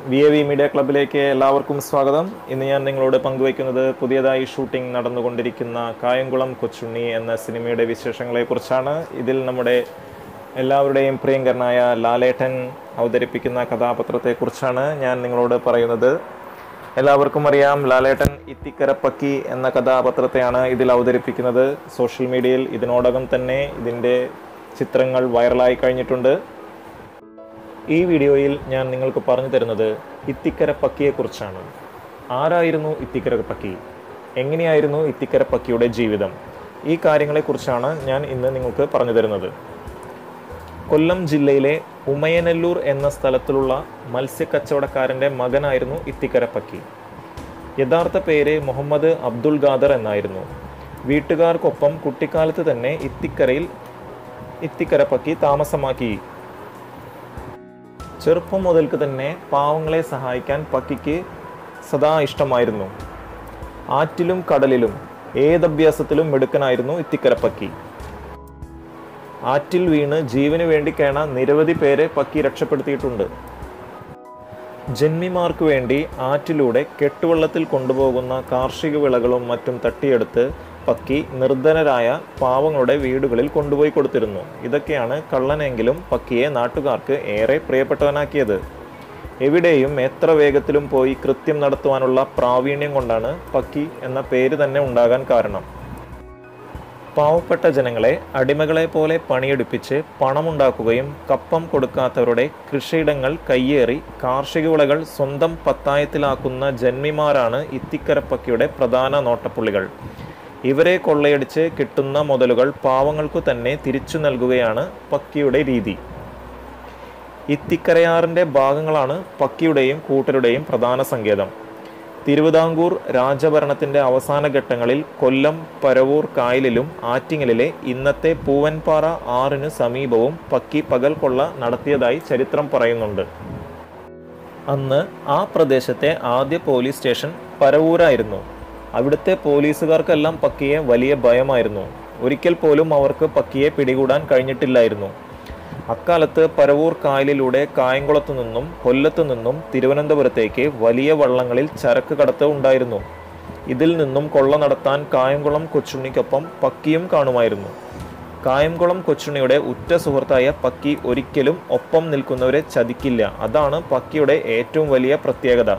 V A V media ക്ലബിലേക്ക് എല്ലാവർക്കും സ്വാഗതം ഇന്ന് ഞാൻ നിങ്ങളോട് പങ്കുവയ്ക്കുന്നത് പുതിയതായി ഷൂട്ടിംഗ് നടന്നുകൊണ്ടിരിക്കുന്ന കായംകുളം കൊച്ചുണ്ണി എന്ന സിനിമയുടെ വിശേഷങ്ങളെക്കുറിച്ചാണ് ഇതിൽ നമ്മുടെ എല്ലാവരുടെയും പ്രിയങ്കരനായ ലാലേട്ടൻ അവതരിപ്പിക്കുന്ന കഥാപാത്രത്തെക്കുറിച്ചാണ് ഞാൻ നിങ്ങളോട് പറയുന്നത് എല്ലാവർക്കും അറിയാം ലാലേട്ടൻ ഇത്തിക്കരപ്പക്കി എന്ന കഥാപാത്രത്തെയാണ് ഇതിൽ അവതരിപ്പിക്കുന്നത് സോഷ്യൽ മീഡിയയിൽ ഇതിനോടകം തന്നെ ഇതിൻ്റെ ചിത്രങ്ങൾ വൈറലായി കഴിഞ്ഞിട്ടുണ്ട് ഈ വീഡിയോയിൽ ഞാൻ നിങ്ങൾക്ക് പറഞ്ഞു തരുന്നത് ഇത്തിക്കര പക്കിയെക്കുറിച്ചാണ് ആരായിരുന്നു ഇത്തിക്കര പക്കി എങ്ങനെയായിരുന്നു ഇത്തിക്കര പക്കിയുടെ ജീവിതം ഈ കാര്യങ്ങളെക്കുറിച്ചാണ് ഞാൻ ഇന്ന് നിങ്ങൾക്ക് പറഞ്ഞു തരുന്നത് കൊല്ലം ജില്ലയിലെ ഉമയനല്ലൂർ എന്ന സ്ഥലത്തിലുള്ള മത്സ്യക്കച്ചവടക്കാരൻ്റെ മകനായിരുന്നു ഇത്തിക്കര പക്കി യഥാർത്ഥ പേര് മുഹമ്മദ് അബ്ദുൾ ഖാദർ എന്നായിരുന്നു വീട്ടുകാർക്കൊപ്പം കുട്ടിക്കാലത്ത് തന്നെ ഇത്തിക്കരയിൽ ഇത്തിക്കര പക്കി താമസമാക്കി ചെറുപ്പം മുതൽക്ക് തന്നെ പാവങ്ങളെ സഹായിക്കാൻ പക്കിക്ക് സദാ ഇഷ്ടമായിരുന്നു ആറ്റിലും കടലിലും ഏതഭ്യാസത്തിലും മിടുക്കനായിരുന്നു ഇത്തിക്കര പക്കി ആറ്റിൽ വീണ് ജീവന് വേണ്ടി കേണ നിരവധി പേരെ പക്കി രക്ഷപ്പെടുത്തിയിട്ടുണ്ട് ജന്മിമാർക്ക് വേണ്ടി ആറ്റിലൂടെ കെട്ടുവള്ളത്തിൽ കൊണ്ടുപോകുന്ന കാർഷിക വിളകളും മറ്റും തട്ടിയെടുത്ത് പക്കി നിർധനരായ പാവങ്ങളുടെ വീടുകളിൽ കൊണ്ടുപോയി കൊടുത്തിരുന്നു ഇതൊക്കെയാണ് കള്ളനെങ്കിലും പക്കിയെ നാട്ടുകാർക്ക് ഏറെ പ്രിയപ്പെട്ടവനാക്കിയത് എവിടെയും എത്ര വേഗത്തിലും പോയി കൃത്യം നടത്തുവാനുള്ള പ്രാവീണ്യം കൊണ്ടാണ് പക്കി എന്ന പേര് തന്നെ ഉണ്ടാകാൻ കാരണം പാവപ്പെട്ട ജനങ്ങളെ അടിമകളെ പോലെ പണിയെടുപ്പിച്ച് പണമുണ്ടാക്കുകയും കപ്പം കൊടുക്കാത്തവരുടെ കൃഷിയിടങ്ങൾ കയ്യേറി കാർഷിക വിളകൾ സ്വന്തം പത്തായത്തിലാക്കുന്ന ജന്മിമാരാണ് ഇത്തിക്കരപ്പക്കിയുടെ പ്രധാന നോട്ടപ്പുള്ളികൾ ഇവരെ കൊള്ളയടിച്ച് കിട്ടുന്ന മുതലുകൾ പാവങ്ങൾക്കു തന്നെ തിരിച്ചു നൽകുകയാണ് പക്കിയുടെ രീതി ഇത്തിക്കരയാറിൻ്റെ ഭാഗങ്ങളാണ് പക്കിയുടെയും കൂട്ടരുടെയും പ്രധാന സങ്കേതം തിരുവിതാംകൂർ രാജഭരണത്തിന്റെ അവസാന ഘട്ടങ്ങളിൽ കൊല്ലം പരവൂർ കായലിലും ആറ്റിങ്ങലിലെ ഇന്നത്തെ പൂവൻപാറ ആറിനു സമീപവും പക്കി പകൽ കൊള്ള നടത്തിയതായി ചരിത്രം പറയുന്നുണ്ട് അന്ന് ആ പ്രദേശത്തെ ആദ്യ പോലീസ് സ്റ്റേഷൻ പരവൂരായിരുന്നു അവിടുത്തെ പോലീസുകാർക്കെല്ലാം പക്കിയെ വലിയ ഭയമായിരുന്നു ഒരിക്കൽ പോലും അവർക്ക് പക്കിയെ പിടികൂടാൻ കഴിഞ്ഞിട്ടില്ലായിരുന്നു അക്കാലത്ത് പരവൂർ കായലിലൂടെ കായംകുളത്തു നിന്നും കൊല്ലത്തു നിന്നും തിരുവനന്തപുരത്തേക്ക് വലിയ വള്ളങ്ങളിൽ ചരക്ക് കടത്ത് ഉണ്ടായിരുന്നു ഇതിൽ നിന്നും കൊള്ള നടത്താൻ കായംകുളം കൊച്ചുണ്ണിക്കൊപ്പം പക്കിയും കാണുമായിരുന്നു കായംകുളം കൊച്ചുണ്ണിയുടെ ഉറ്റ സുഹൃത്തായ പക്കി ഒരിക്കലും ഒപ്പം നിൽക്കുന്നവരെ ചതിക്കില്ല അതാണ് പക്കിയുടെ ഏറ്റവും വലിയ പ്രത്യേകത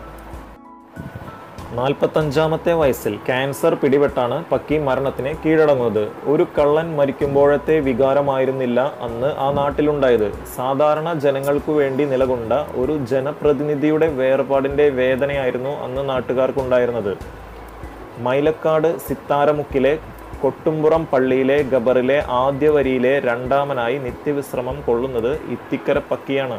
നാൽപ്പത്തഞ്ചാമത്തെ വയസ്സിൽ ക്യാൻസർ പിടിപെട്ടാണ് പക്കി മരണത്തിന് കീഴടങ്ങുന്നത് ഒരു കള്ളൻ മരിക്കുമ്പോഴത്തെ വികാരമായിരുന്നില്ല അന്ന് ആ നാട്ടിലുണ്ടായത് സാധാരണ ജനങ്ങൾക്കു വേണ്ടി നിലകൊണ്ട ഒരു ജനപ്രതിനിധിയുടെ വേർപാടിന്റെ വേദനയായിരുന്നു അന്ന് നാട്ടുകാർക്കുണ്ടായിരുന്നത് മൈലക്കാട് സിത്താരമുക്കിലെ കൊട്ടുംപുറം പള്ളിയിലെ ഗബറിലെ ആദ്യ വരിയിലെ രണ്ടാമനായി നിത്യവിശ്രമം കൊള്ളുന്നത് ഇത്തിക്കര പക്കിയാണ്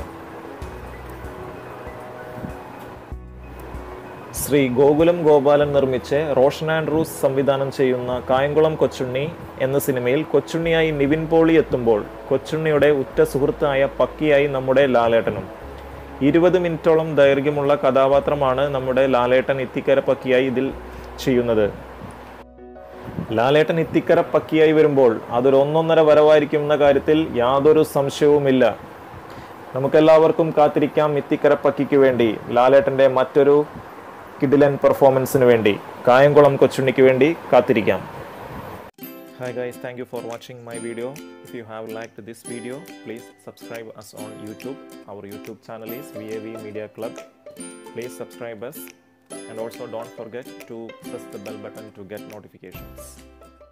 ശ്രീ ഗോകുലം ഗോപാലൻ നിർമ്മിച്ച് റോഷൻ ആൻഡ്രൂസ് സംവിധാനം ചെയ്യുന്ന കായംകുളം കൊച്ചുണ്ണി എന്ന സിനിമയിൽ കൊച്ചുണ്ണിയായി നിവിൻ പോളി എത്തുമ്പോൾ കൊച്ചുണ്ണിയുടെ ഉറ്റ സുഹൃത്തായ പക്കിയായി നമ്മുടെ ലാലേട്ടനും ഇരുപത് മിനിറ്റോളം ദൈർഘ്യമുള്ള കഥാപാത്രമാണ് നമ്മുടെ ലാലേട്ടൻ ഇത്തിക്കര പക്കിയായി ഇതിൽ ചെയ്യുന്നത് ലാലേട്ടൻ ഇത്തിക്കര പക്കിയായി വരുമ്പോൾ അതൊരു ഒന്നൊന്നര വരവായിരിക്കും എന്ന കാര്യത്തിൽ യാതൊരു സംശയവുമില്ല നമുക്കെല്ലാവർക്കും കാത്തിരിക്കാം ഇത്തിക്കര പക്കിക്ക് വേണ്ടി ലാലേട്ടൻ്റെ മറ്റൊരു കിഡിലൻ പെർഫോമൻസിന് വേണ്ടി കായംകുളം കൊച്ചുണ്ണിക്ക് വേണ്ടി കാത്തിരിക്കാം hi guys thank you for watching my video if you have like this video please subscribe us on YouTube our YouTube channel is V A V media club please subscribe us and also don't forget to press the bell button to get notifications